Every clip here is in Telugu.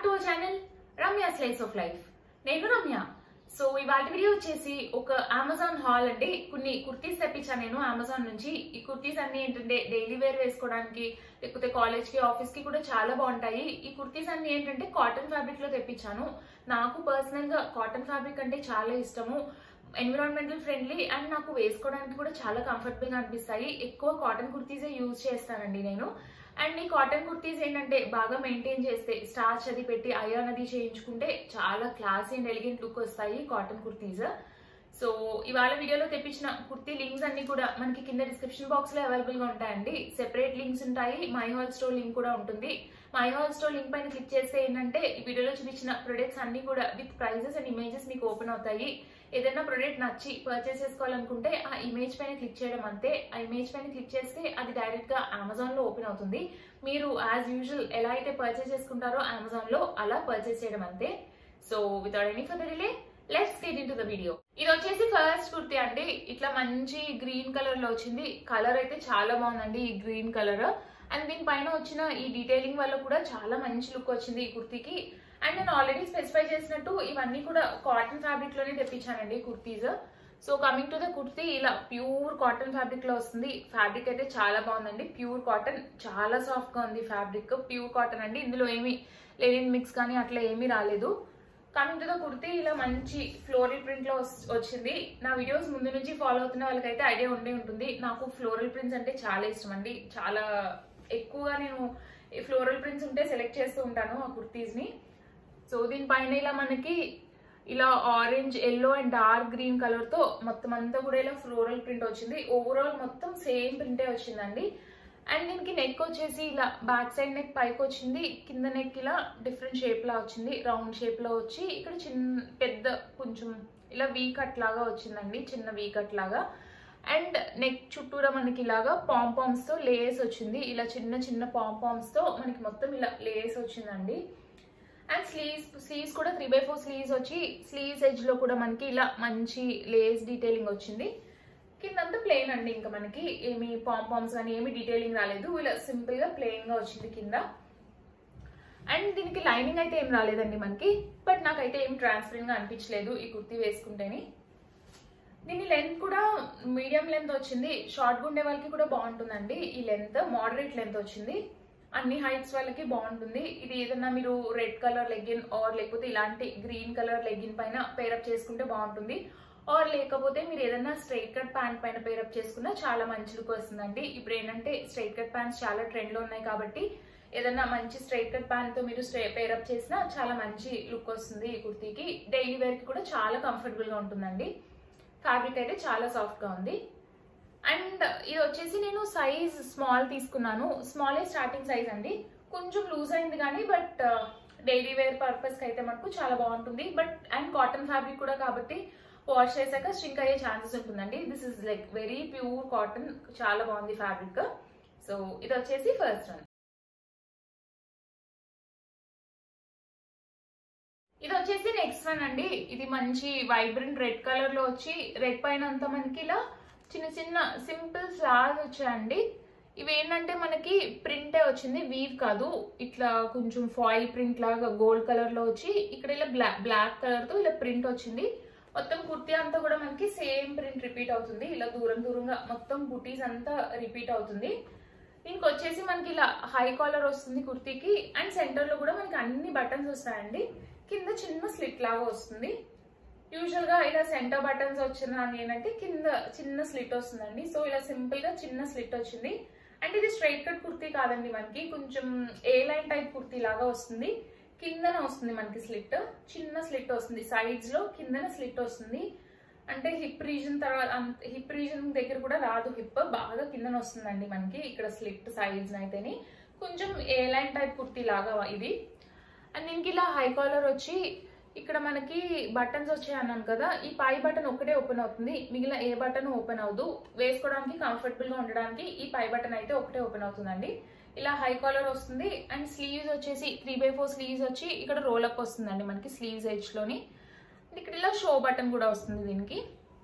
to our channel Ramya slice of life నేను రమ్య సో ఇవాళ వీడియో వచ్చేసి ఒక అమెజాన్ హాల్ అండి కొన్ని కుర్తీస్ తెప్పించాను నేను అమెజాన్ నుంచి ఈ కుర్తీస్ అన్ని ఏంటంటే డైలీ వేర్ వేసుకోవడానికి లేకపోతే కాలేజ్ కి ఆఫీస్ కి కూడా చాలా బాగుంటాయి ఈ కుర్తీస్ అన్ని ఏంటంటే కాటన్ ఫ్యాబ్రిక్ లో తెప్పించాను నాకు పర్సనల్ గా కాటన్ ఫ్యాబ్రిక్ అంటే చాలా ఇష్టము ఎన్విరాన్మెంటల్ ఫ్రెండ్లీ అండ్ నాకు వేసుకోవడానికి కూడా చాలా కంఫర్టబుల్ గా అనిపిస్తాయి ఎక్కువ కాటన్ కుర్తీసే యూజ్ చేస్తానండి నేను అండ్ ఈ కాటన్ కుర్తీస్ ఏంటంటే బాగా మెయింటైన్ చేస్తే స్టార్చ్ అది పెట్టి అయాన్ అది చేయించుకుంటే చాలా క్లాస్ అండ్ ఎలిగెంట్ లుక్ వస్తాయి కాటన్ కుర్తీస్ సో ఇవాళ వీడియోలో తెప్పించిన కుర్తీ లింక్స్ అన్ని కూడా మనకి కింద డిస్క్రిప్షన్ బాక్స్ లో అవైలబుల్ గా ఉంటాయండి సెపరేట్ లింక్స్ ఉంటాయి మై హాల్ స్టోర్ లింక్ కూడా ఉంటుంది మై హాల్ స్టోర్ లింక్ పైన క్లిక్ చేస్తే ఏంటంటే ఈ వీడియోలో చూపించిన ప్రొడక్ట్స్ అన్ని కూడా విత్ ప్రైజెస్ అండ్ ఇమేజెస్ మీకు ఓపెన్ అవుతాయి ఏదైనా ప్రొడక్ట్ నచ్చి పర్చేస్ చేసుకోవాలనుకుంటే ఆ ఇమేజ్ పైన క్లిక్ చేయడం అంతే ఆ ఇమేజ్ పైన క్లిక్ చేస్తే అది డైరెక్ట్ గా అమెజాన్ లో ఓపెన్ అవుతుంది మీరు యాజ్ యూజువల్ ఎలా అయితే పర్చేస్ చేసుకుంటారో అమెజాన్ లో అలా పర్చేస్ చేయడం అంతే so without any further delay let's get into the video ఇది వచ్చేసి ఫస్ట్ కుర్తీ అండి ఇట్లా మంచి గ్రీన్ కలర్ లో వచ్చింది కలర్ అయితే చాలా బాగుందండి ఈ గ్రీన్ కలర్ అండ్ దీని పైన వచ్చిన ఈ డీటెయిలింగ్ వల్ల కూడా చాలా మంచి లుక్ వచ్చింది ఈ కుర్తీకి అండ్ నేను ఆల్రెడీ స్పెసిఫై చేసినట్టు ఇవన్నీ కూడా కాటన్ ఫ్యాబ్రిక్ లోనే తెప్పించానండి kurtis so coming to the kurti ఇలా ప్యూర్ కాటన్ ఫ్యాబ్రిక్ లో వస్తుంది ఫ్యాబ్రిక్ అయితే చాలా బాగుందండి ప్యూర్ కాటన్ చాలా సాఫ్ట్ గా ఉంది ఫ్యాబ్రిక్ ప్యూర్ కాటన్ అండి ఇందులో ఏమి లెనిన్ మిక్స్ కానీ అట్లా ఏమీ రాలేదు కమింగ్ టు ద కుర్తీ ఇలా మంచి ఫ్లోరల్ ప్రింట్ లో వస్- వచ్చింది నా వీడియోస్ ముందు నుంచి ఫాలో అవుతున్న వాళ్ళకైతే ఐడియా ఉండే ఉంటుంది నాకు ఫ్లోరల్ ప్రింట్స్ అంటే చాలా ఇష్టం అండి చాలా ఎక్కువగా నేను ఫ్లోరల్ ప్రింట్స్ ఉంటే సెలెక్ట్ చేస్తూ ఉంటాను ఆ కుర్తీస్ ని సో దీనిపైన ఇలా మనకి ఇలా orange yellow and dark green colour తో మొత్తం అంతా కూడా ఇలా ఫ్లోరల్ ప్రింట్ వచ్చింది ఓవరాల్ మొత్తం సేమ్ ప్రింటే వచ్చిందండి అండ్ దీనికి నెక్ వచ్చేసి ఇలా బ్యాక్ సైడ్ నెక్ పైకి వచ్చింది కింద నెక్ ఇలా డిఫరెంట్ షేప్ లా వచ్చింది రౌండ్ షేప్ లో వచ్చి ఇక్కడ చిన్న పెద్ద కొంచెం ఇలా వీ కట్ లాగా వచ్చిందండి చిన్న వీ కట్ లాగా అండ్ నెక్ చుట్టూరా మనకి ఇలాగా పాంపామ్స్ తో లేస్ వచ్చింది ఇలా చిన్న చిన్న పాంపామ్స్ తో మనకి మొత్తం ఇలా లేస్ వచ్చిందండి అండ్ స్లీవ్స్ స్లీవ్స్ కూడా త్రీ బై ఫోర్ స్లీవ్స్ వచ్చి స్లీవ్స్ ఎడ్జ్ లో కూడా మనకి ఇలా మంచి లేస్ డీటెయిలింగ్ వచ్చింది కిందంతా ప్లెయిన్ అండి ఇంకా మనకి ఏమి పాంపామ్స్ కానీ ఏమి డీటెయిలింగ్ రాలేదు ఇలా సింపుల్ గా ప్లెయిన్ గా వచ్చింది కింద అండ్ దీనికి లైనింగ్ అయితే ఏం రాలేదండి మనకి బట్ నాకైతే ఏం ట్రాన్స్పరెంట్ గా అనిపించలేదు ఈ కుర్తీ వేసుకుంటేని దీని లెంత్ కూడా మీడియం లెంత్ వచ్చింది షార్ట్ గా ఉండే వాళ్ళకి కూడా బాగుంటుందండి ఈ లెంత్ మోడరేట్ లెంత్ వచ్చింది అన్ని హైట్స్ వాళ్ళకి బాగుంటుంది ఇది ఏదన్నా మీరు రెడ్ కలర్ లెగ్గిన్ ఆర్ లేకపోతే ఇలాంటి గ్రీన్ కలర్ లెగ్గిన్ పైన పేరప్ చేసుకుంటే బాగుంటుంది ఆర్ లేకపోతే మీరు ఏదైనా స్ట్రైట్ కట్ ప్యాంట్ పైన పేరప్ చేసుకున్నా చాలా మంచి లుక్ వస్తుందండి ఇప్పుడు ఏంటంటే స్ట్రైట్ కట్ ప్యాంట్స్ చాలా ట్రెండ్ లో ఉన్నాయి కాబట్టి ఏదైనా మంచి స్ట్రైట్ కట్ ప్యాంట్ తో మీరు స్ట్రే పేరప్ చేసినా చాలా మంచి లుక్ వస్తుంది ఈ కుర్తీకి డైలీ వేర్ కి కూడా చాలా కంఫర్టబుల్ గా ఉంటుందండి ఫ్యాబ్రిక్ అయితే చాలా సాఫ్ట్ గా ఉంది అండ్ ఇది వచ్చేసి నేను సైజ్ స్మాల్ తీసుకున్నాను స్మాలే స్టార్టింగ్ సైజ్ అండి కొంచెం లూజ్ అయింది కానీ బట్ డైలీ వేర్ పర్పస్ కి అయితే మనకు చాలా బాగుంటుంది బట్ అండ్ కాటన్ ఫ్యాబ్రిక్ కూడా కాబట్టి వాష్ చేశాక స్ట్రింక్ అయ్యే ఛాన్సెస్ ఉంటుందండి this is like very pure cotton చాలా బాగుంది ఫ్యాబ్రిక్ సో ఇది వచ్చేసి ఫస్ట్ వన్ ఇది వచ్చేసి నెక్స్ట్ వన్ అండి ఇది మంచి వైబ్రెంట్ రెడ్ కలర్ లో వచ్చి రెడ్ పైన అంతా మనకి ఇలా చిన్న చిన్న సింపుల్ ఫ్లవర్స్ వచ్చాయండి ఇవి ఏంటంటే మనకి ప్రింటే వచ్చింది వీవ్ కాదు ఇట్లా కొంచెం ఫాయిల్ ప్రింట్ లాగా గోల్డ్ కలర్ లో వచ్చి ఇక్కడ ఇలా బ్లాక్ బ్లాక్ కలర్ తో ఇలా ప్రింట్ వచ్చింది మొత్తం కుర్తీ అంతా కూడా మనకి సేమ్ ప్రింట్ రిపీట్ అవుతుంది ఇలా దూరం దూరంగా మొత్తం బుటీస్ అంతా రిపీట్ అవుతుంది దీనికి వచ్చేసి మనకి ఇలా హై కాలర్ వస్తుంది కుర్తీకి అండ్ సెంటర్ లో కూడా మనకి అన్ని బటన్స్ వస్తాయండి కింద చిన్న స్లిట్ లాగా వస్తుంది యూజువల్ గా ఇలా సెంటర్ బటన్స్ వచ్చిన ఏంటంటే కింద చిన్న స్లిట్ వస్తుందండి సో ఇలా సింపుల్ గా చిన్న స్లిట్ వచ్చింది అంటే ఇది స్ట్రైట్ కట్ కుర్తీ కాదండి మనకి కొంచెం ఏ లైన్ టైప్ కుర్తీ లాగా వస్తుంది కిందన వస్తుంది మనకి స్లిట్ చిన్న స్లిట్ వస్తుంది సైడ్స్ లో కిందన స్లిట్ వస్తుంది అంటే హిప్ రీజన్ తర్వాత హిప్ రీజన్ దగ్గర కూడా రాదు హిప్ బాగా కిందన వస్తుందండి మనకి ఇక్కడ స్లిట్ సైడ్స్ అయితేని కొంచెం ఏ లైన్ టైప్ కుర్తీ లాగా ఇది అండ్ దీనికి ఇలా హై కాలర్ వచ్చి ఇక్కడ మనకి బటన్స్ వచ్చాయి అన్నాను కదా ఈ పై బటన్ ఒకటే ఓపెన్ అవుతుంది మిగిలిన ఏ బటన్ ఓపెన్ అవ్వదు వేసుకోవడానికి కంఫర్టబుల్ గా ఉండడానికి ఈ పై బటన్ అయితే ఒకటే ఓపెన్ అవుతుందండి ఇలా హై కాలర్ వస్తుంది అండ్ స్లీవ్స్ వచ్చేసి త్రీ బై ఫోర్ స్లీవ్స్ వచ్చి ఇక్కడ రోల్ అప్ వస్తుందండి మనకి స్లీవ్స్ ఎడ్జ్ లోని And ఇక్కడ ఇలా షో బటన్ కూడా వస్తుంది దీనికి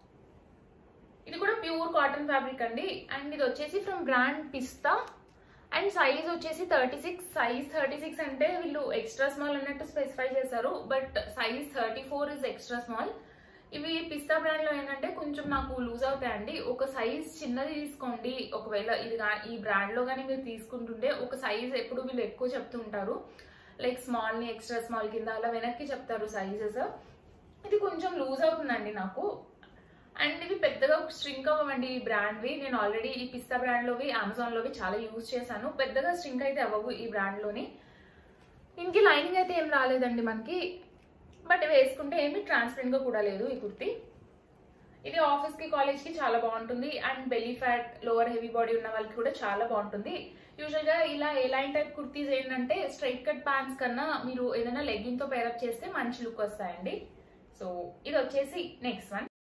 ఇది కూడా ప్యూర్ కాటన్ ఫ్యాబ్రిక్ అండి అండ్ ఇది వచ్చేసి from brand Pista and size వచ్చేసి thirty six size thirty six అంటే వీళ్ళు ఎక్స్ట్రా స్మాల్ అన్నట్టు స్పెసిఫై చేశారు but size thirty four is extra small ఇవి పిస్తా బ్రాండ్ లో ఏంటంటే కొంచెం నాకు లూజ్ అవుతాయండి ఒక సైజ్ చిన్నది తీసుకోండి ఒకవేళ ఇది గా- ఈ బ్రాండ్ లో కానీ మీరు తీసుకుంటుంటే ఒక సైజ్ ఎప్పుడు వీళ్ళు ఎక్కువ చెప్తుంటారు లైక్ స్మాల్ ని ఎక్స్ట్రా స్మాల్ కింద అలా వెనక్కి చెప్తారు సైజెస్ ఇది కొంచెం లూజ్ అవుతుందండి నాకు అండ్ ఇవి పెద్దగా స్ట్రింక్ అవ్వండి ఈ బ్రాండ్వి నేను ఆల్రెడీ ఈ పిస్తా బ్రాండ్లోవి అమెజాన్లోవి చాలా యూజ్ చేశాను పెద్దగా స్ట్రింక్ అయితే అవ్వవు ఈ బ్రాండ్లోని దీనికి లైనింగ్ అయితే ఏం రాలేదండి మనకి బట్ వేసుకుంటే ఏమి ట్రాన్స్పరెంట్గా కూడా లేదు ఈ కుర్తి ఇది ఆఫీస్కి కాలేజ్కి చాలా బాగుంటుంది and belly fat lower heavy body ఉన్న వాళ్ళకి కూడా చాలా బాగుంటుంది యూజువల్గా ఇలా ఎలాంటి టైప్ కుర్తీస్ ఏంటంటే స్ట్రైట్ కట్ ప్యాంట్స్ కన్నా మీరు ఏదైనా లెగ్గింగ్తో పేరప్ చేస్తే మంచి లుక్ వస్తాయండి సో ఇది వచ్చేసి నెక్స్ట్ వన్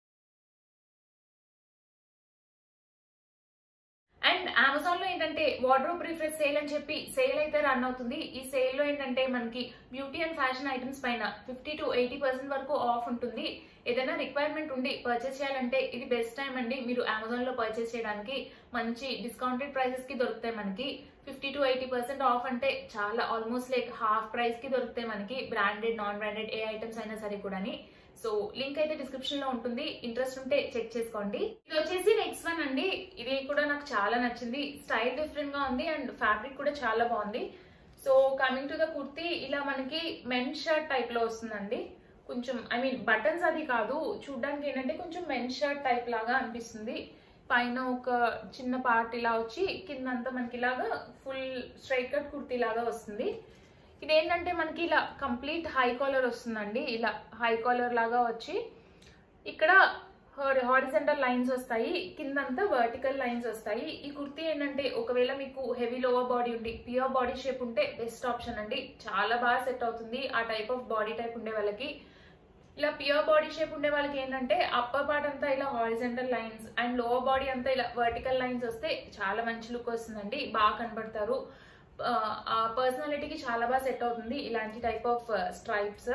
అండ్ అమెజాన్ లో ఏంటంటే వార్డ్రోబ్ రిఫ్రెష్ సేల్ అని చెప్పి సేల్ అయితే రన్ అవుతుంది ఈ సేల్ లో ఏంటంటే మనకి బ్యూటీ అండ్ ఫ్యాషన్ ఐటమ్స్ పైన ఫిఫ్టీ టు ఎయిటీ పర్సెంట్ వరకు ఆఫ్ ఉంటుంది ఏదైనా రిక్వైర్మెంట్ ఉండి పర్చేస్ చేయాలంటే ఇది బెస్ట్ టైం అండి మీరు అమెజాన్ లో పర్చేస్ చేయడానికి మంచి డిస్కౌంటెడ్ ప్రైసెస్ కి దొరుకుతాయి మనకి fifty to eighty percent off అంటే చాలా ఆల్మోస్ట్ లైక్ హాఫ్ ప్రైస్ కి దొరుకుతాయి మనకి బ్రాండెడ్ నాన్ బ్రాండెడ్ ఏ ఐటమ్స్ అయినా సరే కూడాని సో లింక్ అయితే డిస్క్రిప్షన్ లో ఉంటుంది ఇంట్రెస్ట్ ఉంటే చెక్ చేసుకోండి ఇది వచ్చేసి నెక్స్ట్ వన్ అండి ఇది కూడా నాకు చాలా నచ్చింది స్టైల్ డిఫరెంట్ గా ఉంది అండ్ ఫ్యాబ్రిక్ కూడా చాలా బాగుంది so coming to the kurti ఇలా మనకి మెన్ షర్ట్ టైప్ లో వస్తుందండి కొంచెం ఐ మీన్ బటన్స్ అది కాదు చూడడానికి ఏంటంటే కొంచెం మెన్ షర్ట్ టైప్ లాగా అనిపిస్తుంది పైన ఒక చిన్న పార్ట్ ఇలా వచ్చి కిందంతా మనకి ఇలాగా ఫుల్ స్ట్రైట్ కట్ కుర్తీ లాగా వస్తుంది ఇదేంటంటే మనకి ఇలా కంప్లీట్ హై కాలర్ వస్తుందండి ఇలా హై కాలర్ లాగా వచ్చి ఇక్కడ హారిజెంటల్ లైన్స్ వస్తాయి కిందంతా వర్టికల్ లైన్స్ వస్తాయి ఈ కుర్తీ ఏంటంటే ఒకవేళ మీకు హెవీ లోవర్ బాడీ ఉండి ప్యూర్ బాడీ షేప్ ఉంటే బెస్ట్ ఆప్షన్ అండి చాలా బాగా సెట్ అవుతుంది ఆ టైప్ ఆఫ్ బాడీ టైప్ ఉండే వాళ్ళకి ఇలా ప్యూర్ బాడీ షేప్ ఉండే వాళ్ళకి ఏంటంటే అప్పర్ పార్ట్ అంతా ఇలా horizontal lines and lower body అంతా ఇలా వర్టికల్ లైన్స్ వస్తే చాలా మంచి లుక్ వస్తుందండి బాగా కనబడతారు ఆ పర్సనాలిటీకి చాలా బాగా సెట్ అవుతుంది ఇలాంటి type of stripes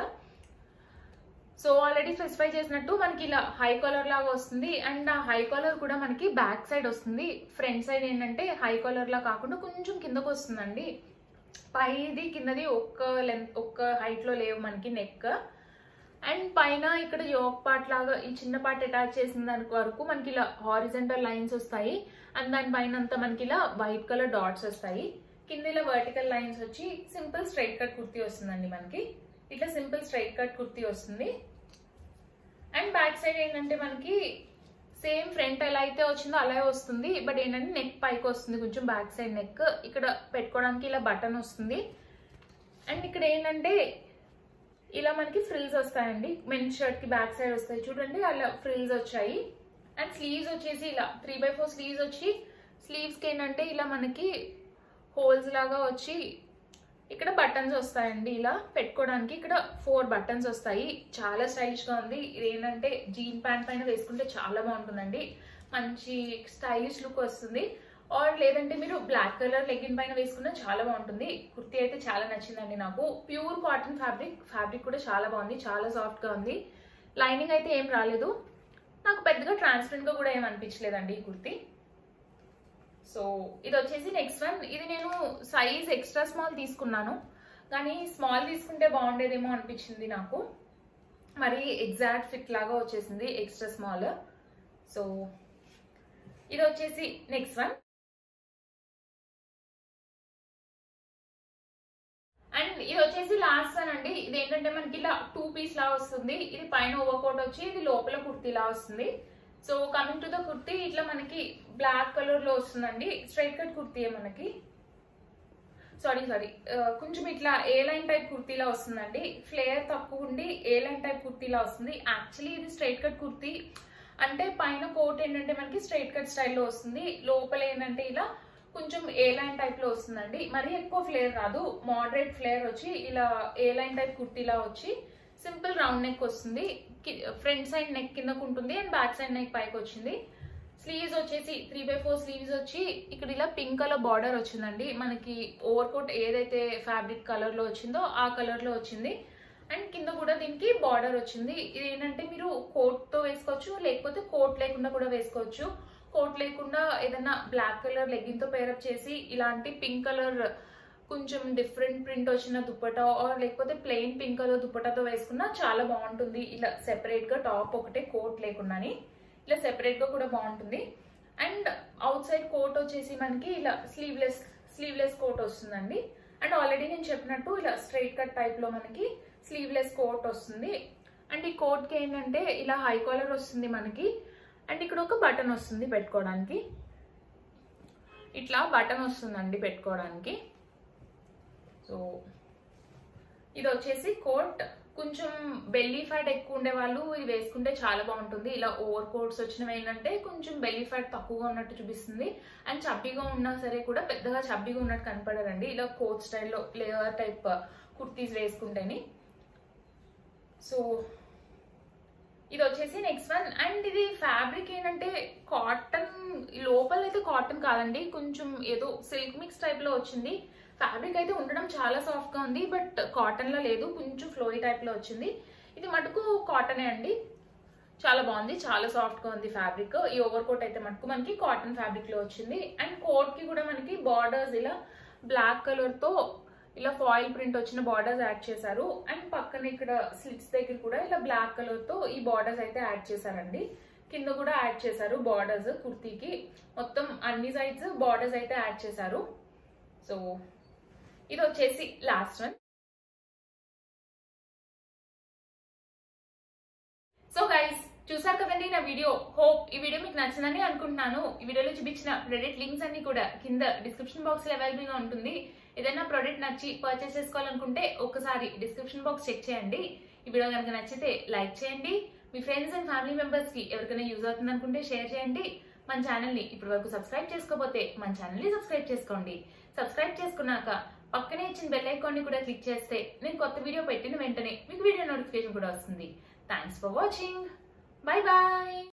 so already specify చేసినట్టు మనకి ఇలా హై కాలర్ లాగా వస్తుంది అండ్ ఆ హై కాలర్ కూడా మనకి బ్యాక్ సైడ్ వస్తుంది ఫ్రంట్ సైడ్ ఏంటంటే హై కాలర్ లా కాకుండా కొంచెం కిందకు వస్తుందండి పైది కిందది ఒక్క లెంత్ ఒక్క హైట్ లో లేవు మనకి నెక్ అండ్ పైన ఇక్కడ యోక్ పార్ట్ లాగా ఈ చిన్న పార్ట్ అటాచ్ చేసిన దాని వరకు మనకి ఇలా హారిజెంటల్ లైన్స్ వస్తాయి అండ్ దాని పైన అంతా మనకి ఇలా వైట్ కలర్ డాట్స్ వస్తాయి కింద ఇలా వర్టికల్ లైన్స్ వచ్చి సింపుల్ స్ట్రైట్ కట్ కుర్తీ వస్తుందండి మనకి ఇట్లా సింపుల్ స్ట్రైట్ కట్ కుర్తీ వస్తుంది అండ్ బ్యాక్ సైడ్ ఏంటంటే మనకి సేమ్ ఫ్రంట్ ఎలా అయితే వచ్చిందో అలాగే వస్తుంది బట్ ఏంటంటే నెక్ పైకి వస్తుంది కొంచెం బ్యాక్ సైడ్ నెక్ ఇక్కడ పెట్టుకోవడానికి ఇలా బటన్ వస్తుంది అండ్ ఇక్కడ ఏంటంటే ఇలా మనకి ఫ్రిల్స్ వస్తాయండి మెన్ షర్ట్ కి బ్యాక్ సైడ్ వస్తాయి చూడండి అలా ఫ్రిల్స్ వచ్చాయి అండ్ స్లీవ్స్ వచ్చేసి ఇలా త్రీ బై ఫోర్ స్లీవ్స్ వచ్చి స్లీవ్స్ కి ఏంటంటే ఇలా మనకి హోల్స్ లాగా వచ్చి ఇక్కడ బటన్స్ వస్తాయండి ఇలా పెట్టుకోవడానికి ఇక్కడ ఫోర్ బటన్స్ వస్తాయి చాలా స్టైలిష్ గా ఉంది ఇది ఏంటంటే జీన్ ప్యాంట్ పైన వేసుకుంటే చాలా బాగుంటుందండి మంచి స్టైలిష్ లుక్ వస్తుంది ఆర్ లేదంటే మీరు బ్లాక్ కలర్ లెగిన్ పైన వేసుకున్నా చాలా బాగుంటుంది కుర్తీ అయితే చాలా నచ్చిందండి నాకు ప్యూర్ కాటన్ ఫ్యాబ్రిక్ ఫ్యాబ్రిక్ కూడా చాలా బాగుంది చాలా సాఫ్ట్ గా ఉంది లైనింగ్ అయితే ఏం రాలేదు నాకు పెద్దగా ట్రాన్స్పరెంట్ గా కూడా ఏం అనిపించలేదండి ఈ కుర్తీ సో ఇది వచ్చేసి నెక్స్ట్ వన్ ఇది నేను సైజ్ ఎక్స్ట్రా స్మాల్ తీసుకున్నాను కానీ స్మాల్ తీసుకుంటే బాగుండేదేమో అనిపించింది నాకు మరి ఎగ్జాక్ట్ ఫిట్ లాగా వచ్చేసింది ఎక్స్ట్రా స్మాల్ సో ఇది వచ్చేసి నెక్స్ట్ వన్ అండ్ ఇది వచ్చేసి లాస్ట్ వన్ అండి ఇది ఏంటంటే మనకి ఇలా టూ పీస్ లా వస్తుంది ఇది పైన ఓవర్ కోట్ వచ్చి ఇది లోపల కుర్తీ లా వస్తుంది so coming to the kurti ఇట్లా మనకి బ్లాక్ కలర్ లో వస్తుందండి స్ట్రైట్ కట్ కుర్తీ మనకి సారీ సారీ కొంచెం ఇట్లా ఏ లైన్ టైప్ కుర్తీలా వస్తుందండి ఫ్లేయర్ తక్కువ ఉండి ఏ లైన్ టైప్ కుర్తీలా వస్తుంది యాక్చువల్లీ ఇది స్ట్రైట్ కట్ కుర్తీ అంటే పైన కోట్ ఏంటంటే మనకి స్ట్రైట్ కట్ స్టైల్లో వస్తుంది లోపల ఏంటంటే ఇలా కొంచెం ఏ లైన్ టైప్ లో వస్తుందండి మరీ ఎక్కువ ఫ్లేర్ రాదు మోడరేట్ ఫ్లేర్ వచ్చి ఇలా ఏ లైన్ టైప్ కుర్తీలా వచ్చి సింపుల్ రౌండ్ నెక్ వస్తుంది ఫ్రంట్ సైడ్ నెక్ కిందకు ఉంటుంది అండ్ బ్యాక్ సైడ్ నెక్ పైకి వచ్చింది స్లీవ్స్ వచ్చేసి త్రీ బై ఫోర్ స్లీవ్స్ వచ్చి ఇక్కడ ఇలా పింక్ కలర్ బార్డర్ వచ్చిందండి మనకి ఓవర్ కోట్ ఏదైతే ఫ్యాబ్రిక్ కలర్ లో వచ్చిందో ఆ కలర్ లో వచ్చింది అండ్ కింద కూడా దీనికి బార్డర్ వచ్చింది ఇది ఏంటంటే మీరు కోట్ తో వేసుకోవచ్చు లేకపోతే కోట్ లేకుండా కూడా వేసుకోవచ్చు కోట్ లేకుండా ఏదైనా బ్లాక్ కలర్ లెగ్గిన్ తో పేరప్ చేసి ఇలాంటి పింక్ కలర్ కొంచెం డిఫరెంట్ ప్రింట్ వచ్చిన దుప్పటా ఆర్ లేకపోతే ప్లెయిన్ పింక్ కలర్ దుప్పటాతో వేసుకున్నా చాలా బాగుంటుంది ఇలా సెపరేట్ గా టాప్ ఒకటే కోట్ లేకుండాని ఇలా సెపరేట్ గా కూడా బాగుంటుంది అండ్ అవుట్ సైడ్ కోట్ వచ్చేసి మనకి ఇలా స్లీవ్లెస్ స్లీవ్లెస్ కోట్ వస్తుందండి అండ్ ఆల్రెడీ నేను చెప్పినట్టు ఇలా స్ట్రైట్ కట్ టైప్ లో మనకి స్లీవ్లెస్ కోట్ వస్తుంది అండ్ ఈ కోట్ కి ఏంటంటే ఇలా హై కాలర్ వస్తుంది మనకి అండ్ ఇక్కడ ఒక బటన్ వస్తుంది పెట్టుకోవడానికి ఇట్లా బటన్ వస్తుందండి పెట్టుకోవడానికి సో ఇది వచ్చేసి కోట్ కొంచెం బెల్లీ ఫ్యాట్ ఎక్కువ ఉండే వాళ్ళు ఇది వేసుకుంటే చాలా బాగుంటుంది ఇలా ఓవర్ కోట్స్ వచ్చినవి ఏంటంటే కొంచెం బెల్లీ ఫ్యాట్ తక్కువగా ఉన్నట్టు చూపిస్తుంది అండ్ చబ్బీగా ఉన్నా సరే కూడా పెద్దగా చబ్బీగా ఉన్నట్టు కనపడరండి ఇలా కోట్ స్టైల్లో లేయర్ టైప్ కుర్తీస్ వేసుకుంటేని సో ఇది వచ్చేసి నెక్స్ట్ వన్ అండ్ ఇది ఫ్యాబ్రిక్ ఏంటంటే కాటన్ లోపల అయితే కాటన్ కాదండి కొంచెం ఏదో సిల్క్ మిక్స్ టైప్ లో వచ్చింది ఫ్యాబ్రిక్ అయితే ఉండడం చాలా సాఫ్ట్ గా ఉంది బట్ కాటన్ లో లేదు కొంచెం ఫ్లోయి టైప్ లో వచ్చింది ఇది మటుకు కాటనే అండి చాలా బాగుంది చాలా సాఫ్ట్ గా ఉంది ఫ్యాబ్రిక్ ఈ ఓవర్ కోట్ అయితే మటుకు మనకి కాటన్ ఫ్యాబ్రిక్ లో వచ్చింది అండ్ కోట్ కి కూడా మనకి బార్డర్స్ ఇలా బ్లాక్ కలర్ తో ఇలా ఫాయిల్ ప్రింట్ వచ్చిన బార్డర్స్ యాడ్ చేశారు అండ్ పక్కన ఇక్కడ స్లిట్స్ దగ్గర కూడా ఇలా బ్లాక్ కలర్ తో ఈ బార్డర్స్ అయితే యాడ్ చేశారండి కింద కూడా యాడ్ చేశారు బార్డర్స్ కుర్తీకి మొత్తం అన్ని సైడ్స్ బార్డర్స్ అయితే యాడ్ చేశారు సో ఇది వచ్చేసి లాస్ట్ వన్ సో గైస్ చూసారు కదండి నా వీడియో హోప్ ఈ వీడియో మీకు నచ్చిందని అనుకుంటున్నాను ఈ వీడియోలో చూపించిన ప్రొడక్ట్ లింక్స్ అన్ని కూడా కింద డిస్క్రిప్షన్ బాక్స్ లో అవైలబుల్ గా ఉంటుంది ఏదైనా ప్రోడక్ట్ నచ్చి పర్చేస్ చేసుకోవాలనుకుంటే ఒకసారి డిస్క్రిప్షన్ బాక్స్ చెక్ చేయండి ఈ వీడియో కనుక నచ్చితే లైక్ చేయండి మీ ఫ్రెండ్స్ అండ్ ఫ్యామిలీ మెంబర్స్ కి ఎవరికైనా యూజ్ అవుతుంది అనుకుంటే షేర్ చేయండి మన ఛానల్ ని ఇప్పటి వరకు సబ్స్క్రైబ్ చేసుకోకపోతే మన ఛానల్ ని సబ్స్క్రైబ్ చేసుకోండి సబ్స్క్రైబ్ చేసుకున్నాక పక్కనే ఇచ్చిన బెల్ ఐకాన్ ని కూడా క్లిక్ చేస్తే నేను కొత్త వీడియో పెట్టిన వెంటనే మీకు వీడియో నోటిఫికేషన్ కూడా వస్తుంది thanks for watching bye bye